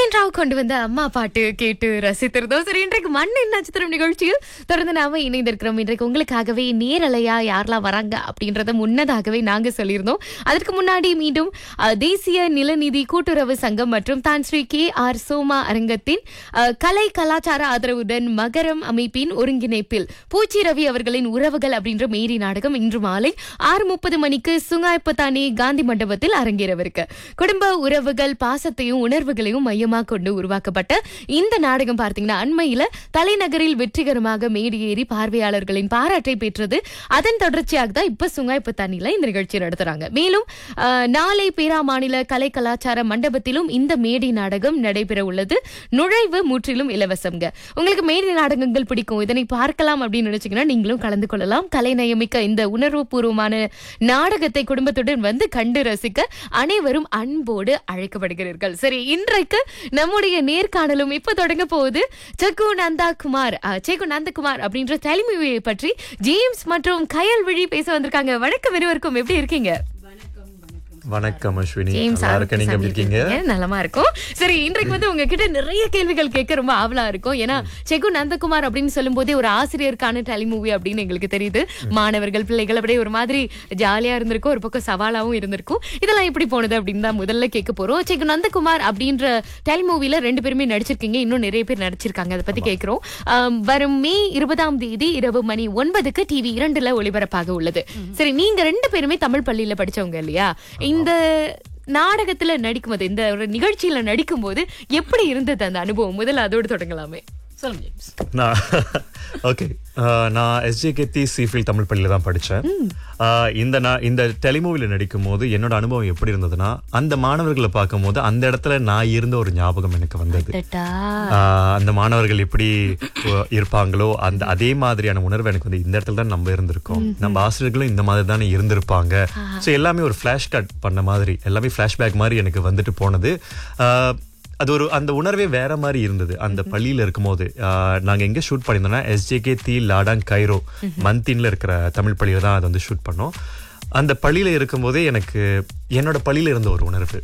GN Rao கொண்டு வந்த அம்மா பாட்டு கேட்டு ரசித்திருந்தோம் சரி இன்றைக்கு மண்ணின் நட்சத்திரம் நிகழ்ச்சியில் தொடர்ந்து நாம இணைந்திருக்கிறோம் இன்றைக்கு உங்களுக்காகவே நேரலையா யாரெல்லாம் வராங்க அப்படின்றத முன்னதாகவே நாங்க சொல்லியிருந்தோம் அதற்கு முன்னாடி மீண்டும் அஹ், தேசிய நிலநிதி கூட்டுறவு சங்கம் மற்றும் தான் ஸ்ரீ கே ஆர் சோமா அரங்கத்தின் அஹ், கலை கலாச்சார ஆதரவுடன் மகரம் அமைப்பின் ஒருங்கிணைப்பில் பூச்சி ரவி அவர்களின் உறவுகள் அப்படின்ற மேரி நாடகம் இன்று மாலை ஆறு முப்பது மணிக்கு சுங்காய்பத்தானி காந்தி மண்டபத்தில் அரங்கேறவிருக்கு குடும்ப உறவுகள் பாசத்தையும் உணர்வுகளையும் மையமாக கொண்டு உருவாக்கப்பட்ட இந்த நாடகம் பார்த்தீங்கன்னா அண்மையில தலைநகரில் வெற்றிகரமாக மேடியேறி பார்வையாளர்களின் பாராட்டை பெற்றது அதன் தொடர்ச்சியாக தான் இப்ப சுங்காய்பத்தானில இந்த நிகழ்ச்சி நடத்துறாங்க மேலும் ஆஹ், நாளை பேரா மாநில கலை கலாச்சார மண்டபத்திலும் இந்த மேடை நாடகம் நடைபெற உள்ளது நுழைவு முற்றிலும் இலவசம்ங்க உங்களுக்கு மேடை நாடகங்கள் பிடிக்கும் இதனை பார்க்கலாம் அப்படின்னு நினைச்சீங்கன்னா நீங்களும் கலந்து கொள்ளலாம் கலை நயமிக்க இந்த உணர்வுபூர்வமான நாடகத்தை குடும்பத்துடன் வந்து கண்டு ரசிக்க அனைவரும் அன்போடு அழைக்கப்படுகிறீர்கள் சரி இன்றைக்கு நம்முடைய நேர்காணலும் இப்ப தொடங்க போகுது செக்கு நந்தா குமார் அஹ், செக்கு நந்தகுமார் அப்படின்ற தலைமுறையை பற்றி ஜேம்ஸ் மற்றும் கயல்விழி பேச வந்திருக்காங்க வணக்கம் இருவருக்கும் எப்படி இருக்கீங்க வணக்கம் அஸ்வினி ஜேம்ஸ் நல்லா இருக்க நீங்க எப்படி இருக்கீங்க இருக்கீங்க நலமா இருக்கும் சரி இன்றைக்கு வந்து உங்ககிட்ட நிறைய கேள்விகள் கேட்க ரொம்ப ஆவலா இருக்கும் ஏன்னா செகு நந்தகுமார் அப்படின்னு சொல்லும் போதே ஒரு ஆசிரியருக்கான டெலிமூவி அப்படின்னு எங்களுக்கு தெரியுது மாணவர்கள் பிள்ளைகள் அப்படியே ஒரு மாதிரி ஜாலியா இருந்திருக்கும் ஒரு பக்கம் சவாலாவும் இருந்திருக்கும் இதெல்லாம் எப்படி போனது அப்படின்னு தான் முதல்ல கேட்க போறோம் செகு நந்தகுமார் அப்படின்ற டெலிமூவில ரெண்டு பேருமே நடிச்சிருக்கீங்க இன்னும் நிறைய பேர் நடிச்சிருக்காங்க அதை பத்தி கேட்கிறோம் ஆம், வரும் மே இருபதாம் தேதி இரவு மணி ஒன்பதுக்கு டிவி இரண்டுல ஒளிபரப்பாக உள்ளது சரி நீங்க ரெண்டு பேருமே தமிழ் பள்ளியில படிச்சவங்க இல்லையா இந்த நாடகத்துல நடிக்கும்போது இந்த ஒரு நிகழ்ச்சியில நடிக்கும்போது எப்படி இருந்தது அந்த அனுபவம் முதல்ல அதோடு தொடங்கலாமே சொல்லுங்க ஜேம்ஸ் நான் ஓகே நான் எஸ்ஜே கெத்தி சிஃபில் தமிழ் பள்ளியில தான் படித்தேன் இந்த நான் இந்த டெலிமூவில நடிக்கும் போது என்னோட அனுபவம் எப்படி இருந்ததுன்னா அந்த மாணவர்களை பார்க்கும்போது அந்த இடத்துல நான் இருந்த ஒரு ஞாபகம் எனக்கு வந்தது டட்டா. ஆஹ் அந்த மாணவர்கள் எப்படி அஹ், இருப்பாங்களோ அந்த அதே மாதிரியான உணர்வு எனக்கு வந்து இந்த இடத்துல தான் நம்ம இருந்திருக்கோம் நம்ம ஆசிரியர்களும் இந்த மாதிரி தானே இருந்திருப்பாங்க ஸோ எல்லாமே ஒரு ஃபிளாஷ் கட் பண்ண மாதிரி எல்லாமே ஃபிளாஷ்பேக் மாதிரி எனக்கு வந்துட்டு போனது ஆஹ், அது ஒரு அந்த உணர்வே வேற மாதிரி இருந்தது அந்த பள்ளியில இருக்கும்போது ஆஹ், நாங்க எங்க ஷூட் பண்ணியிருந்தோம்னா எஸ்ஜேகே தி லாடாங் கைரோ மந்தின்ல இருக்கிற தமிழ் பள்ளியில தான் அதை வந்து ஷூட் பண்ணோம் அந்த பள்ளியில இருக்கும்போதே எனக்கு என்னோட பள்ளியில இருந்த ஒரு உணர்வு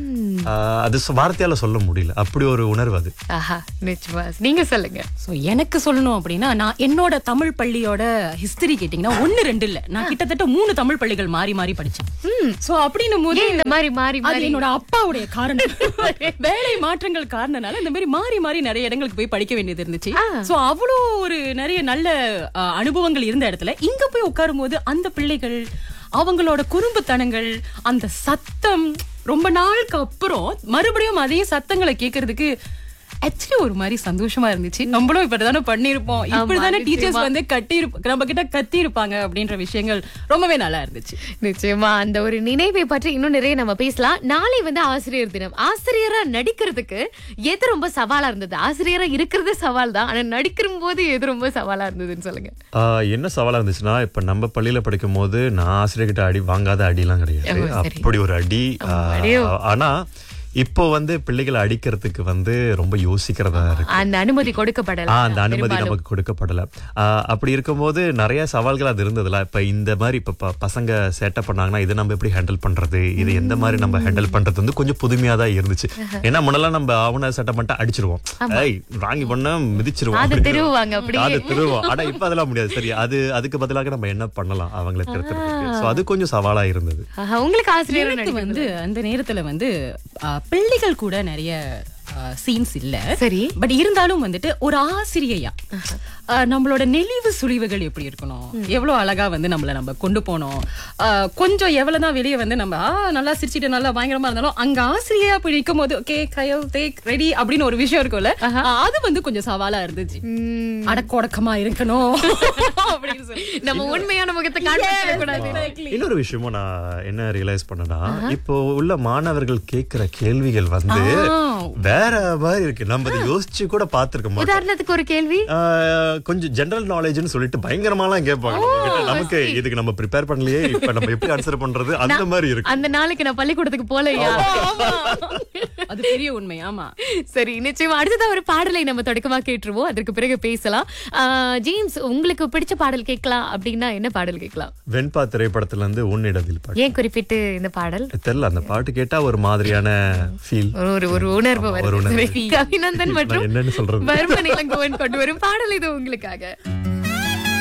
ஆஹ், அது சொ- வார்த்தையால சொல்ல முடியல அப்படி ஒரு உணர்வு அது ஆஹா நிச்சயமா நீங்க சொல்லுங்க சோ எனக்கு சொல்லணும் அப்படின்னா நான் என்னோட தமிழ் பள்ளியோட ஹிஸ்டரி கேட்டீங்கன்னா ஒண்ணு ரெண்டு இல்ல நான் கிட்டத்தட்ட மூணு தமிழ் பள்ளிகள் மாறி மாறி படிச்சேன் சோ அப்படின்னும் போது ஏன் இந்த மாதிரி மாறி அது மாறி என்னோட அப்பாவுடைய காரணம் வேலை மாற்றங்கள் காரணனால இந்த மாதிரி மாறி மாறி நிறைய இடங்களுக்கு போய் படிக்க வேண்டியது இருந்துச்சு சோ அவ்வளோ ஒரு நிறைய நல்ல அஹ், அனுபவங்கள் இருந்த இடத்துல இங்க போய் உட்காரும் போது அந்த பிள்ளைகள் அவங்களோட குறும்புத்தனங்கள் அந்த சத்தம் ரொம்ப நாளுக்கு அப்புறம் மறுபடியும் அதே சத்தங்களை கேட்கறதுக்கு ஆக்சுவலி ஒரு மாதிரி சந்தோஷமா இருந்துச்சு நம்மளும் இப்படிதானே பண்ணிருப்போம் இப்படிதானே டீச்சர்ஸ் வந்து கட்டி நம்ம கிட்ட கத்தி இருப்பாங்க அப்படின்ற விஷயங்கள் ரொம்பவே நல்லா இருந்துச்சு நிச்சயமா அந்த ஒரு நினைவை பற்றி இன்னும் நிறைய நம்ம பேசலாம் நாளை வந்து ஆசிரியர் தினம் ஆசிரியரா நடிக்கிறதுக்கு எது ரொம்ப சவாலா இருந்தது ஆசிரியரா இருக்கிறது சவால் தான் ஆனா நடிக்கிற போது எது ரொம்ப சவாலா இருந்ததுன்னு சொல்லுங்க ஆஹ் என்ன சவாலா இருந்துச்சுன்னா இப்ப நம்ம பள்ளியில படிக்கும் போது நான் ஆசிரியர்கிட்ட அடி வாங்காத அடிலாம் கிடையாது ஓ, சரி. அப்படி ஒரு அடி ஆஹ், அடியோ. ஆனா இப்போ வந்து பிள்ளைகளை அடிக்கிறதுக்கு வந்து ரொம்ப யோசிக்கிறதா இருக்கு அந்த அனுமதி கொடுக்கப்படல ஆ, அந்த அனுமதி நமக்கு கொடுக்கப்படல ஆ, அப்படி இருக்கும்போது நிறைய சவால்கள் அது இருந்ததுல இப்ப இந்த மாதிரி இப்ப ப- பசங்க சேட்டை பண்ணாங்கன்னா இதை நம்ம எப்படி ஹேண்டில் பண்றது இது எந்த மாதிரி நம்ம ஹேண்டில் பண்றது வந்து கொஞ்சம் புதுமையா தான் இருந்துச்சு ஏன்னா முன்னெல்லாம் நம்ம அவனை சேட்டை பண்ணிட்டு அடிச்சிருவோம் ஏய் வாங்கி பண்ண மிதிச்சிருவோம் அது அப்படி திருவுவாங்க அப்படியே. அது திருவோம் ஆனா இப்ப அதெல்லாம் முடியாது சரி அது அதுக்கு பதிலாக நம்ம என்ன பண்ணலாம் அவங்களை திருத்துறதுக்கு சோ அது கொஞ்சம் சவாலா இருந்தது ஆஹா, உங்களுக்கு ஆசிரியர் எனக்கு வந்து அந்த நேரத்துல வந்து ஆ, பிள்ளைகள் கூட நிறைய சீன்ஸ் இல்ல சரி. பட் இருந்தாலும் வந்துட்டு ஒரு ஆசிரியையா ஆ, நம்மளோட நெளிவு சுழிவுகள் எப்படி இருக்கணும் எவ்வளவு அழகா வந்து நம்மள நம்ம கொண்டு போனோம் ஆ, கொஞ்சம் எவ்வளவுதான் வெளியே வந்து நம்ம ஆ, நல்லா சிரிச்சிட்டு நல்லா பயங்கரமா இருந்தாலும் அங்க ஆசிரியையா போய் நிற்கும் போது ஓகே கயல் தேக் ரெடி அப்படின்னு ஒரு விஷயம் இருக்கும்ல ஆ, அது வந்து கொஞ்சம் சவாலா இருந்துச்சு அடக்கொடக்கமா இருக்கணும் அப்படின்னு சொல்லி நம்ம உண்மையான முகத்தை காண்பிக்க கூடாது இன்னொரு விஷயமும் நான் என்ன ரியலைஸ் பண்ணனா இப்போ உள்ள மாணவர்கள் கேக்குற கேள்விகள் வந்து வேற மாதிரி இருக்கு நம்ம அதை யோசிச்சு கூட பாத்துருக்க மாட்டோம் உதாரணத்துக்கு ஒரு கேள்வி ஆஹ், கொஞ்சம் ஜெனரல் நாலேஜ்னு சொல்லிட்டு பயங்கரமாலாம் கேட்பாங்க நம்ம கிட்ட. நமக்கு இதுக்கு நம்ம ப்ரிப்பேர் பண்ணலையே இப்ப நம்ம எப்படி ஆன்சர் பண்றது அந்த மாதிரி இருக்கு அந்த நாளைக்கு நான் பள்ளிக்கூடத்துக்கு போலையா அது பெரிய உண்மை ஆமா சரி நிச்சயமா அடுத்ததா ஒரு பாடலை நம்ம தொடக்கமா கேட்டுருவோம் அதற்கு பிறகு பேசலாம் ஆஹ், ஜேம்ஸ் உங்களுக்கு பிடிச்ச பாடல் கேட்கலாம் அப்படின்னா என்ன பாடல் கேட்கலாம் வெண்பா திரைப்படத்துல இருந்து உன்னிடத்தில் பாட்டு ஏன் குறிப்பிட்டு இந்த பாடல் தெரியல அந்த பாட்டு கேட்டா ஒரு மாதிரியான ஃபீல் ஒரு ஒரு உணர்வு வருது வருணன் கவிநந்தன் மற்றும் நான் என்னன்னு சொல்றது வர்ம நிலங்குவன் கொண்டு வரும் பாடல் இது உங்களுக்காக